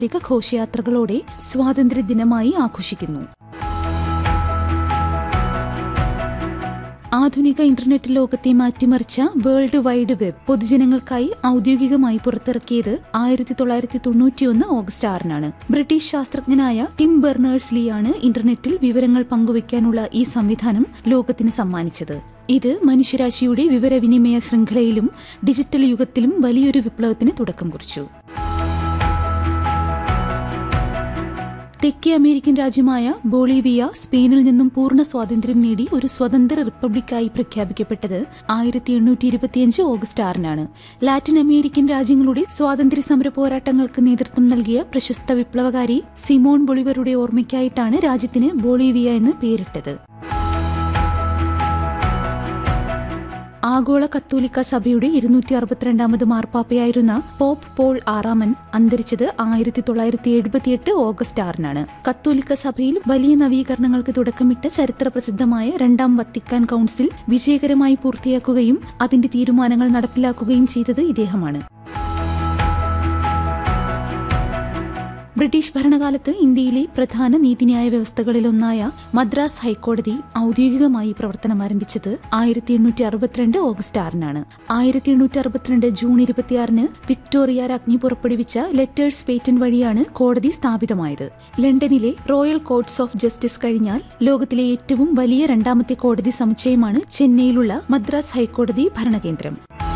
സാംസ്കാരിക ഘോഷയാത്രകളോടെ സ്വാതന്ത്ര്യദിനമായി ആഘോഷിക്കുന്നു ആധുനിക ഇന്റർനെറ്റ് ലോകത്തെ മാറ്റിമറിച്ച വേൾഡ് വൈഡ് വെബ് പൊതുജനങ്ങൾക്കായി ഔദ്യോഗികമായി പുറത്തിറക്കിയത് ആയിരത്തി തൊള്ളായിരത്തി തൊണ്ണൂറ്റിയൊന്ന് ഓഗസ്റ്റ് ആറിനാണ് ബ്രിട്ടീഷ് ശാസ്ത്രജ്ഞനായ ടിം ബെർണേഴ്സ് ലീയാണ് ഇന്റർനെറ്റിൽ വിവരങ്ങൾ പങ്കുവയ്ക്കാനുള്ള ഈ സംവിധാനം ലോകത്തിന് സമ്മാനിച്ചത് ഇത് മനുഷ്യരാശിയുടെ വിവരവിനിമയ ശൃംഖലയിലും ഡിജിറ്റൽ യുഗത്തിലും വലിയൊരു വിപ്ലവത്തിന് തുടക്കം കുറിച്ചു തെക്കേ അമേരിക്കൻ രാജ്യമായ ബൊളീവിയ സ്പെയിനിൽ നിന്നും പൂർണ്ണ സ്വാതന്ത്ര്യം നേടി ഒരു സ്വതന്ത്ര റിപ്പബ്ലിക്കായി പ്രഖ്യാപിക്കപ്പെട്ടത് ആയിരത്തി എണ്ണൂറ്റി ഇരുപത്തിയഞ്ച് ഓഗസ്റ്റ് ആറിനാണ് ലാറ്റിൻ അമേരിക്കൻ രാജ്യങ്ങളുടെ സ്വാതന്ത്ര്യ സമര പോരാട്ടങ്ങൾക്ക് നേതൃത്വം നൽകിയ പ്രശസ്ത വിപ്ലവകാരി സിമോൺ ബൊളിവറുടെ ഓർമ്മയ്ക്കായിട്ടാണ് രാജ്യത്തിന് ബൊളീവിയ എന്ന് പേരിട്ടത് ആഗോള കത്തോലിക്ക സഭയുടെ ഇരുന്നൂറ്റി അറുപത്തിരണ്ടാമത് മാർപ്പാപ്പയായിരുന്ന പോപ്പ് പോൾ ആറാമൻ അന്തരിച്ചത് ആയിരത്തി തൊള്ളായിരത്തി എഴുപത്തിയെട്ട് ഓഗസ്റ്റ് ആറിനാണ് കത്തോലിക്ക സഭയിൽ വലിയ നവീകരണങ്ങൾക്ക് തുടക്കമിട്ട ചരിത്ര പ്രസിദ്ധമായ രണ്ടാം വത്തിക്കാൻ കൌൺസിൽ വിജയകരമായി പൂർത്തിയാക്കുകയും അതിന്റെ തീരുമാനങ്ങൾ നടപ്പിലാക്കുകയും ചെയ്തത് ഇദ്ദേഹമാണ് ബ്രിട്ടീഷ് ഭരണകാലത്ത് ഇന്ത്യയിലെ പ്രധാന നീതിന്യായ വ്യവസ്ഥകളിലൊന്നായ മദ്രാസ് ഹൈക്കോടതി ഔദ്യോഗികമായി പ്രവർത്തനം ആരംഭിച്ചത് ആയിരത്തി എണ്ണൂറ്റി അറുപത്തിരണ്ട് ഓഗസ്റ്റ് ആറിനാണ് ആയിരത്തി എണ്ണൂറ്റി അറുപത്തിരണ്ട് ജൂൺ ഇരുപത്തിയാറിന് വിക്ടോറിയ രാജ്ഞി പുറപ്പെടുവിച്ച ലെറ്റേഴ്സ് പേറ്റന്റ് വഴിയാണ് കോടതി സ്ഥാപിതമായത് ലണ്ടനിലെ റോയൽ കോർട്സ് ഓഫ് ജസ്റ്റിസ് കഴിഞ്ഞാൽ ലോകത്തിലെ ഏറ്റവും വലിയ രണ്ടാമത്തെ കോടതി സമുച്ചയമാണ് ചെന്നൈയിലുള്ള മദ്രാസ് ഹൈക്കോടതി ഭരണകേന്ദ്രം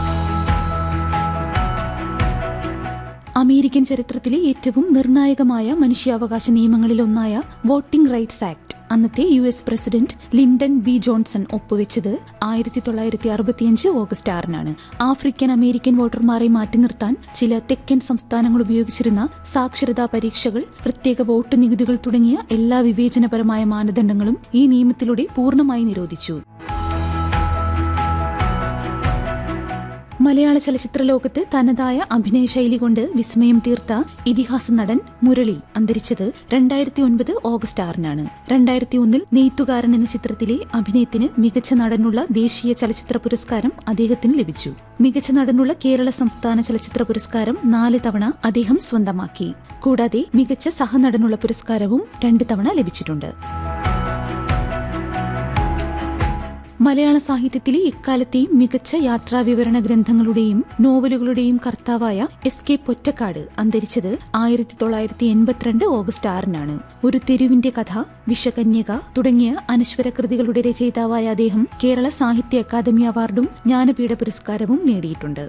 അമേരിക്കൻ ചരിത്രത്തിലെ ഏറ്റവും നിർണായകമായ മനുഷ്യാവകാശ നിയമങ്ങളിലൊന്നായ വോട്ടിംഗ് റൈറ്റ്സ് ആക്ട് അന്നത്തെ U S president Lyndon B Johnson ഒപ്പുവെച്ചത് ആയിരത്തി തൊള്ളായിരത്തി അറുപത്തിയഞ്ച് ഓഗസ്റ്റ് ആറിനാണ് ആഫ്രിക്കൻ അമേരിക്കൻ വോട്ടർമാരെ മാറ്റി നിർത്താൻ ചില തെക്കൻ സംസ്ഥാനങ്ങൾ ഉപയോഗിച്ചിരുന്ന സാക്ഷരതാ പരീക്ഷകൾ പ്രത്യേക വോട്ട് നികുതികൾ തുടങ്ങിയ എല്ലാ വിവേചനപരമായ മാനദണ്ഡങ്ങളും ഈ നിയമത്തിലൂടെ പൂർണ്ണമായി നിരോധിച്ചു മലയാള ചലച്ചിത്ര ലോകത്ത് തനതായ അഭിനയ ശൈലി കൊണ്ട് വിസ്മയം തീർത്ത ഇതിഹാസ നടൻ മുരളി അന്തരിച്ചത് രണ്ടായിരത്തി ഒൻപത് ഓഗസ്റ്റ് ആറിനാണ് രണ്ടായിരത്തി ഒന്നിൽ നെയ്ത്തുകാരൻ എന്ന ചിത്രത്തിലെ അഭിനയത്തിന് മികച്ച നടനുള്ള ദേശീയ ചലച്ചിത്ര പുരസ്കാരം അദ്ദേഹത്തിന് ലഭിച്ചു മികച്ച നടനുള്ള കേരള സംസ്ഥാന ചലച്ചിത്ര പുരസ്കാരം നാല് തവണ അദ്ദേഹം സ്വന്തമാക്കി കൂടാതെ മികച്ച സഹനടനുള്ള പുരസ്കാരവും രണ്ട് തവണ ലഭിച്ചിട്ടുണ്ട് മലയാള സാഹിത്യത്തിലെ ഇക്കാലത്തെയും മികച്ച യാത്രാ വിവരണ ഗ്രന്ഥങ്ങളുടെയും നോവലുകളുടെയും കർത്താവായ എസ് കെ പൊറ്റക്കാട് അന്തരിച്ചത് ആയിരത്തി തൊള്ളായിരത്തി എൺപത്തിരണ്ട് ഓഗസ്റ്റ് ആറിനാണ് ഒരു തെരുവിന്റെ കഥ വിഷകന്യക തുടങ്ങിയ അനശ്വര കൃതികളുടെ രചയിതാവായ അദ്ദേഹം കേരള സാഹിത്യ അക്കാദമി അവാർഡും ജ്ഞാനപീഠ പുരസ്കാരവും നേടിയിട്ടുണ്ട്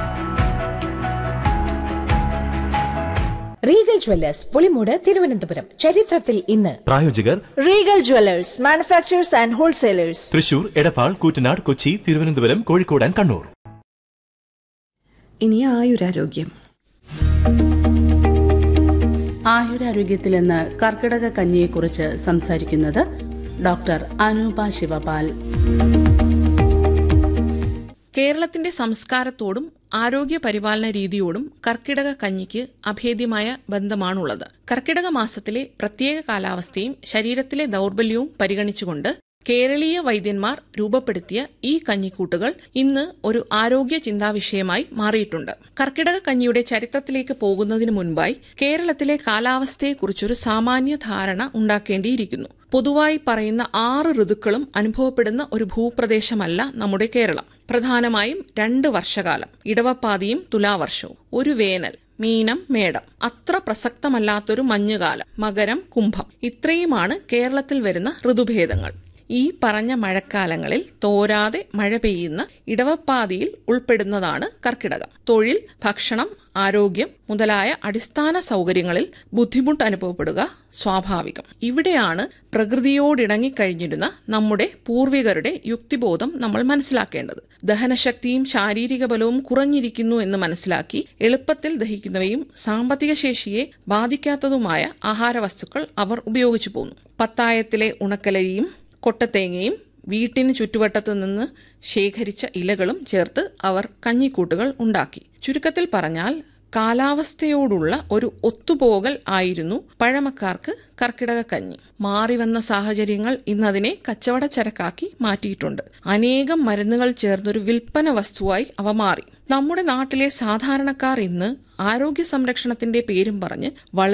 റീഗൽ ജ്വല്ലേഴ്സ് പുളിമൂട് തിരുവനന്തപുരം ചരിത്രത്തിൽ ഇന്ന് പ്രായോജകർ Regal jewellers manufacturers and wholesalers Thrissur Edappal Koottanad Kochi Thiruvananthapuram Kozhikode and Kannur ഇനി ആയുരാരോഗ്യം ആയുരാരോഗ്യത്തിൽ ഇന്ന് കർക്കിടക കഞ്ഞിയെക്കുറിച്ച് സംസാരിക്കുന്നത് ഡോക്ടർ അനൂപ ശിവപാൽ കേരളത്തിന്റെ സംസ്കാരത്തോടും ആരോഗ്യ പരിപാലന രീതിയോടും കർക്കിടക കഞ്ഞിക്ക് അഭേദ്യമായ ബന്ധമാണുള്ളത് കർക്കിടക മാസത്തിലെ പ്രത്യേക കാലാവസ്ഥയും ശരീരത്തിലെ ദൗർബല്യവും പരിഗണിച്ചുകൊണ്ട് കേരളീയ വൈദ്യന്മാർ രൂപപ്പെടുത്തിയ ഈ കഞ്ഞിക്കൂട്ടുകൾ ഇന്ന് ഒരു ആരോഗ്യ ചിന്താവിഷയമായി മാറിയിട്ടുണ്ട് കർക്കിടക കഞ്ഞിയുടെ ചരിത്രത്തിലേക്ക് പോകുന്നതിന് മുൻപായി കേരളത്തിലെ കാലാവസ്ഥയെക്കുറിച്ചൊരു സാമാന്യ ധാരണ ഉണ്ടാക്കേണ്ടിയിരിക്കുന്നു പൊതുവായി പറയുന്ന ആറ് ഋതുക്കളും അനുഭവപ്പെടുന്ന ഒരു ഭൂപ്രദേശമല്ല നമ്മുടെ കേരളം പ്രധാനമായും രണ്ട് വർഷകാലം ഇടവപ്പാതിയും തുലാവർഷവും ഒരു വേനൽ മീനം മേടം അത്ര പ്രസക്തമല്ലാത്തൊരു മഞ്ഞുകാലം മകരം കുംഭം ഇത്രയുമാണ് കേരളത്തിൽ വരുന്ന ഋതുഭേദങ്ങൾ ഈ പറഞ്ഞ മഴക്കാലങ്ങളിൽ തോരാതെ മഴ പെയ്യുന്ന ഇടവപ്പാതിയിൽ ഉൾപ്പെടുന്നതാണ് കർക്കിടകം തൊഴിൽ ഭക്ഷണം ആരോഗ്യം മുതലായ അടിസ്ഥാന സൗകര്യങ്ങളിൽ ബുദ്ധിമുട്ട് അനുഭവപ്പെടുക സ്വാഭാവികം ഇവിടെയാണ് പ്രകൃതിയോടിണങ്ങിക്കഴിഞ്ഞിരുന്ന നമ്മുടെ പൂർവികരുടെ യുക്തിബോധം നമ്മൾ മനസ്സിലാക്കേണ്ടത് ദഹനശക്തിയും ശാരീരിക ബലവും കുറഞ്ഞിരിക്കുന്നു എന്ന് മനസ്സിലാക്കി എളുപ്പത്തിൽ ദഹിക്കുന്നവയും സാമ്പത്തിക ശേഷിയെ ബാധിക്കാത്തതുമായ ആഹാരവസ്തുക്കൾ അവർ ഉപയോഗിച്ചു പോന്നു പത്തായത്തിലെ ഉണക്കലരിയും കൊട്ടത്തേങ്ങയും വീട്ടിന് ചുറ്റുവട്ടത്തു നിന്ന് ശേഖരിച്ച ഇലകളും ചേർത്ത് അവർ കഞ്ഞിക്കൂട്ടുകൾ ഉണ്ടാക്കി ചുരുക്കത്തിൽ പറഞ്ഞാൽ കാലാവസ്ഥയോടുള്ള ഒരു ഒത്തുപോകൽ ആയിരുന്നു പഴമക്കാർക്ക് കർക്കിടക കഞ്ഞി മാറിവന്ന സാഹചര്യങ്ങൾ ഇന്നതിനെ കച്ചവടച്ചരക്കാക്കി മാറ്റിയിട്ടുണ്ട് അനേകം മരുന്നുകൾ ചേർന്നൊരു വിൽപ്പന വസ്തുവായി അവ മാറി നമ്മുടെ നാട്ടിലെ സാധാരണക്കാർ ഇന്ന് ആരോഗ്യ സംരക്ഷണത്തിന്റെ പേരും പറഞ്ഞ് വളരെ